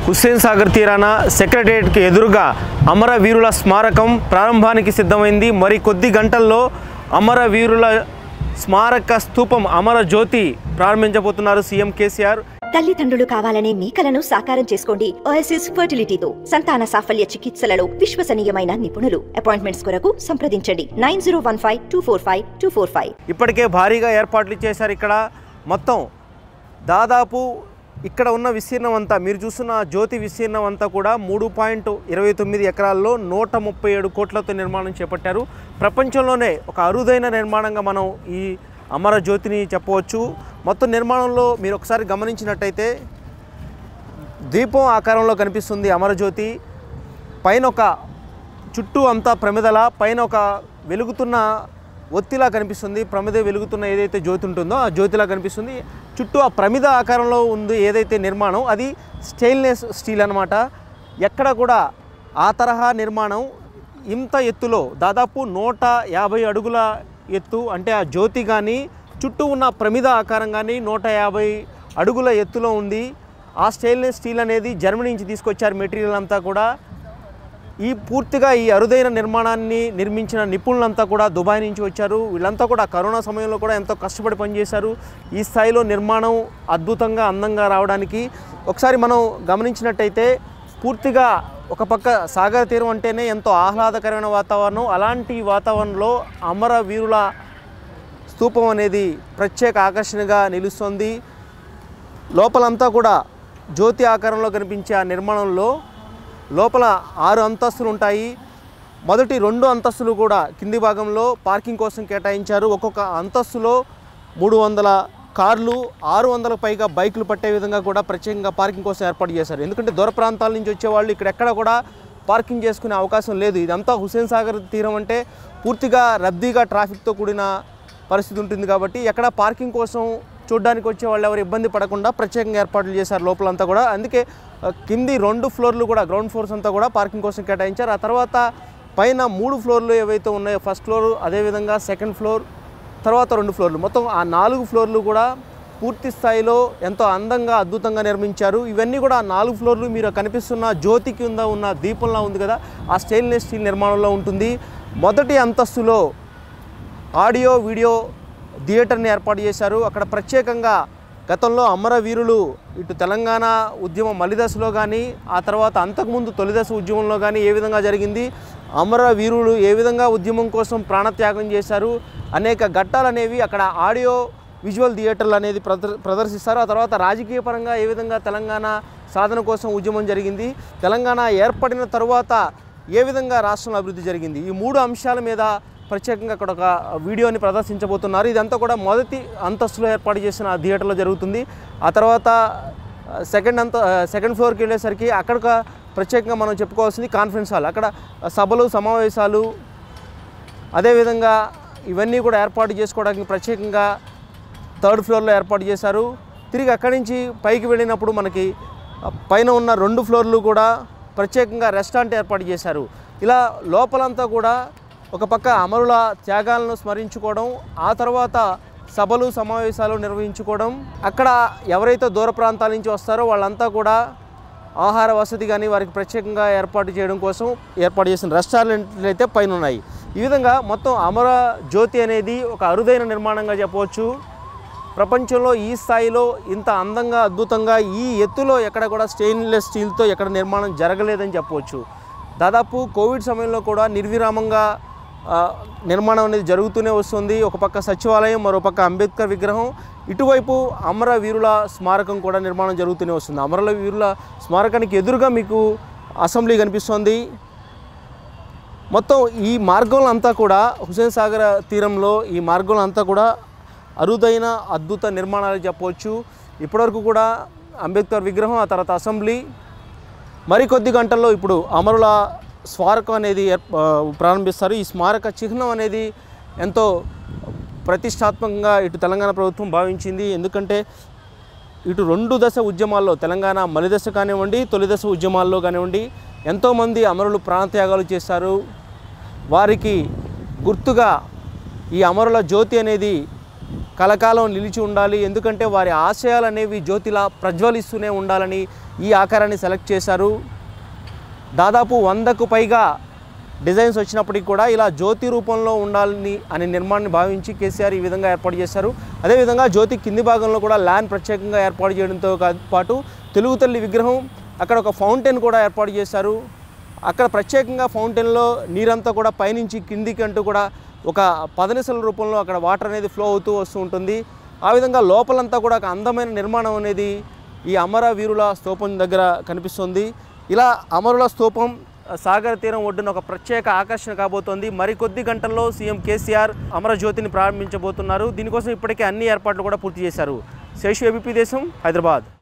హుస్సేన్ సాగర్ తీరాన సెక్రటరియట్కి ఎదురుగా అమరవీరుల స్మారకం ప్రారంభానికి సిద్ధమైంది మరి కొద్ది గంటల్లో అమరవీరుల స్మారక స్తూపం అమర జ్యోతి ప్రారంభించబోతున్నారు సీఎం కేసీఆర్ తల్లిదండ్రులు కావాలనే మీ కలను సాకారం చేసుకోండి ఓఎస్ఎస్ ఫర్టిలిటీతో సంతాన సాఫల్య చికిత్సలలో విశ్వసనీయమైన నిపుణులు అపాయింట్మెంట్స్ కొరకు సంప్రదించండి nine zero one five two four five two four five ఇప్పటికే భారీగా ఏర్పాట్లు చేశారు ఇక్కడ మొత్తం దాదాపు ఇక్కడ ఉన్న విస్తీర్ణం అంతా మీరు చూస్తున్న జ్యోతి విస్తీర్ణం అంతా కూడా మూడు పాయింట్ ఇరవై తొమ్మిది ఎకరాల్లో నూట ముప్పై ఏడు కోట్లతో నిర్మాణం చేపట్టారు ప్రపంచంలోనే ఒక అరుదైన నిర్మాణంగా మనం ఈ అమర జ్యోతిని చెప్పవచ్చు మొత్తం నిర్మాణంలో మీరు ఒకసారి గమనించినట్టయితే దీపం ఆకారంలో కనిపిస్తుంది అమరజ్యోతి పైన ఒక చుట్టూ అంతా ప్రమిదల పైన ఒక వెలుగుతున్న ఒత్తిలా కనిపిస్తుంది ప్రమిద వెలుగుతున్న ఏదైతే జ్యోతి ఉంటుందో ఆ జ్యోతిలా కనిపిస్తుంది చుట్టూ ఆ ప్రమిద ఆకారంలో ఉంది ఏదైతే నిర్మాణం అది స్టెయిన్లెస్ స్టీల్ అనమాట ఎక్కడ కూడా ఆ తరహా నిర్మాణం ఇంత ఎత్తులో దాదాపు నూట యాభై అడుగుల ఎత్తు అంటే ఆ జ్యోతి కానీ చుట్టూ ఉన్న ప్రమిద ఆకారం కానీ నూట యాభై అడుగుల ఎత్తులో ఉంది ఆ స్టెయిన్లెస్ స్టీల్ అనేది జర్మనీ నుంచి తీసుకొచ్చారు మెటీరియల్ అంతా కూడా ఈ పూర్తిగా ఈ అరుదైన నిర్మాణాన్ని నిర్మించిన నిపుణులంతా కూడా దుబాయ్ నుంచి వచ్చారు వీళ్ళంతా కూడా కరోనా సమయంలో కూడా ఎంతో కష్టపడి పనిచేశారు ఈ స్థాయిలో నిర్మాణం అద్భుతంగా అందంగా రావడానికి ఒకసారి మనం గమనించినట్టయితే పూర్తిగా ఒక పక్క సాగర తీరం అంటేనే ఎంతో ఆహ్లాదకరమైన వాతావరణం అలాంటి వాతావరణంలో అమరవీరుల స్తూపం అనేది ప్రత్యేక ఆకర్షణగా నిలుస్తుంది లోపలంతా కూడా జ్యోతి ఆకారంలో కనిపించే ఆ నిర్మాణంలో లోపల ఆరు అంతస్తులు ఉంటాయి మొదటి రెండు అంతస్తులు కూడా కింది భాగంలో పార్కింగ్ కోసం కేటాయించారు ఒక్కొక్క అంతస్తులో మూడు వందల కార్లు ఆరు వందలకు పైగా బైకులు పట్టే విధంగా కూడా ప్రత్యేకంగా పార్కింగ్ కోసం ఏర్పాటు చేశారు ఎందుకంటే దూర ప్రాంతాల నుంచి వచ్చేవాళ్ళు ఇక్కడ ఎక్కడ కూడా పార్కింగ్ చేసుకునే అవకాశం లేదు ఇదంతా హుస్సేన్ సాగర్ తీరం అంటే పూర్తిగా రద్దీగా ట్రాఫిక్తో కూడిన పరిస్థితి ఉంటుంది కాబట్టి ఎక్కడ పార్కింగ్ కోసం చూడడానికి వచ్చే వాళ్ళు ఎవరు ఇబ్బంది పడకుండా ప్రత్యేకంగా ఏర్పాట్లు చేశారు లోపలంతా కూడా అందుకే ఆ, కింది రెండు ఫ్లోర్లు కూడా గ్రౌండ్ ఫ్లోర్స్ అంతా కూడా పార్కింగ్ కోసం కేటాయించారు ఆ తర్వాత పైన మూడు ఫ్లోర్లు ఏవైతే ఉన్నాయో ఫస్ట్ ఫ్లోర్ అదేవిధంగా సెకండ్ ఫ్లోర్ తర్వాత రెండు ఫ్లోర్లు మొత్తం ఆ నాలుగు ఫ్లోర్లు కూడా పూర్తి స్థాయిలో ఎంతో అందంగా అద్భుతంగా నిర్మించారు ఇవన్నీ కూడా ఆ నాలుగు ఫ్లోర్లు మీరు కనిపిస్తున్న జ్యోతి కింద ఉన్న దీపంలా ఉంది కదా ఆ స్టెయిన్లెస్ స్టీల్ నిర్మాణంలో ఉంటుంది మొదటి అంతస్తులో ఆడియో వీడియో థియేటర్ని ఏర్పాటు చేశారు అక్కడ ప్రత్యేకంగా గతంలో అమరవీరులు ఇటు తెలంగాణ ఉద్యమం మలిదశలో కానీ ఆ తర్వాత అంతకుముందు తొలిదశ ఉద్యమంలో కానీ ఏ విధంగా జరిగింది అమరవీరులు ఏ విధంగా ఉద్యమం కోసం ప్రాణత్యాగం చేశారు అనేక ఘట్టాలు అనేవి అక్కడ ఆడియో విజువల్ థియేటర్లు అనేది ప్రదర్ ప్రదర్శిస్తారు ఆ తర్వాత రాజకీయ పరంగా ఏ విధంగా తెలంగాణ సాధన కోసం ఉద్యమం జరిగింది తెలంగాణ ఏర్పడిన తరువాత ఏ విధంగా రాష్ట్రంలో అభివృద్ధి జరిగింది ఈ మూడు అంశాల మీద ప్రత్యేకంగా అక్కడ ఒక వీడియోని ప్రదర్శించబోతున్నారు ఇదంతా కూడా మొదటి అంతస్తులో ఏర్పాటు చేసిన ఆ థియేటర్లో జరుగుతుంది ఆ తర్వాత ఆ, సెకండ్ అంత ఆ, సెకండ్ ఫ్లోర్కి వెళ్ళేసరికి అక్కడ ఒక ప్రత్యేకంగా మనం చెప్పుకోవాల్సింది కాన్ఫరెన్స్ హాల్ అక్కడ సభలు సమావేశాలు అదేవిధంగా ఇవన్నీ కూడా ఏర్పాటు చేసుకోవడానికి ప్రత్యేకంగా థర్డ్ ఫ్లోర్లో ఏర్పాటు చేశారు తిరిగి అక్కడి నుంచి పైకి వెళ్ళినప్పుడు మనకి ఆ, పైన ఉన్న రెండు ఫ్లోర్లు కూడా ప్రత్యేకంగా రెస్టారెంట్ ఏర్పాటు చేశారు ఇలా లోపలంతా కూడా ఒక పక్క అమరుల త్యాగాలను స్మరించుకోవడం ఆ తర్వాత సభలు సమావేశాలు నిర్వహించుకోవడం అక్కడ ఎవరైతే దూర ప్రాంతాల నుంచి వస్తారో వాళ్ళంతా కూడా ఆహార వసతి కానీ వారికి ప్రత్యేకంగా ఏర్పాటు చేయడం కోసం ఏర్పాటు చేసిన రెస్టారెంట్లు అయితే పైన ఉన్నాయి ఈ విధంగా మొత్తం అమర జ్యోతి అనేది ఒక అరుదైన నిర్మాణంగా చెప్పవచ్చు ప్రపంచంలో ఈ స్థాయిలో ఇంత అందంగా అద్భుతంగా ఈ ఎత్తులో ఎక్కడ కూడా స్టెయిన్లెస్ స్టీల్తో ఎక్కడ నిర్మాణం జరగలేదని చెప్పవచ్చు దాదాపు కోవిడ్ సమయంలో కూడా నిర్విరామంగా ఆ, నిర్మాణం అనేది జరుగుతూనే వస్తుంది ఒక పక్క సచివాలయం మరో పక్క అంబేద్కర్ విగ్రహం ఇటువైపు అమర వీరుల స్మారకం కూడా నిర్మాణం జరుగుతూనే వస్తుంది అమరుల వీరుల స్మారకానికి ఎదురుగా మీకు అసెంబ్లీ కనిపిస్తోంది మొత్తం ఈ మార్గంలో అంతా కూడా హుసేన్ సాగర్ తీరంలో ఈ మార్గంలో అంతా కూడా అరుదైన అద్భుత నిర్మాణాలు చెప్పవచ్చు ఇప్పటివరకు కూడా అంబేద్కర్ విగ్రహం ఆ తర్వాత అసెంబ్లీ మరికొద్ది గంటల్లో ఇప్పుడు అమరుల స్మారకం అనేది ఏర్ప- ఆ, ప్రారంభిస్తారు ఈ స్మారక చిహ్నం అనేది ఎంతో ప్రతిష్టాత్మకంగా ఇటు తెలంగాణ ప్రభుత్వం భావించింది ఎందుకంటే ఇటు రెండు దశ ఉద్యమాల్లో తెలంగాణ మలిదశ కానివ్వండి తొలి దశ ఉద్యమాల్లో కానివ్వండి ఎంతోమంది అమరులు ప్రాణత్యాగాలు చేశారు వారికి గుర్తుగా ఈ అమరుల జ్యోతి అనేది కలకాలం నిలిచి ఉండాలి ఎందుకంటే వారి ఆశయాలు అనేవి జ్యోతిలా ప్రజ్వలిస్తూనే ఉండాలని ఈ ఆకారాన్ని సెలెక్ట్ చేశారు దాదాపు వందకు పైగా డిజైన్స్ వచ్చినప్పటికీ కూడా ఇలా జ్యోతి రూపంలో ఉండాలని అనే నిర్మాణాన్ని భావించి కేసీఆర్ ఈ విధంగా ఏర్పాటు చేశారు అదేవిధంగా జ్యోతి కింది భాగంలో కూడా ల్యాండ్ ప్రత్యేకంగా ఏర్పాటు చేయడంతో కా- పాటు తెలుగు తల్లి విగ్రహం అక్కడ ఒక ఫౌంటైన్ కూడా ఏర్పాటు చేశారు అక్కడ ప్రత్యేకంగా ఫౌంటైన్లో నీరంతా కూడా పైనుంచి కిందికి అంటూ కూడా ఒక పదనిసల రూపంలో అక్కడ వాటర్ అనేది ఫ్లో అవుతూ వస్తూ ఉంటుంది ఆ విధంగా లోపలంతా కూడా ఒక అందమైన నిర్మాణం అనేది ఈ అమరవీరుల స్తూపం దగ్గర కనిపిస్తుంది ఇలా అమరుల స్తూపం సాగర తీరం ఒడ్డున ఒక ప్రత్యేక ఆకర్షణ కాబోతోంది మరికొద్ది గంటల్లో సీఎం కేసీఆర్ అమరజ్యోతిని ప్రారంభించబోతున్నారు దీనికోసం ఇప్పటికే అన్ని ఏర్పాట్లు కూడా పూర్తి చేశారు శేషు ఏబీపీ దేశం హైదరాబాద్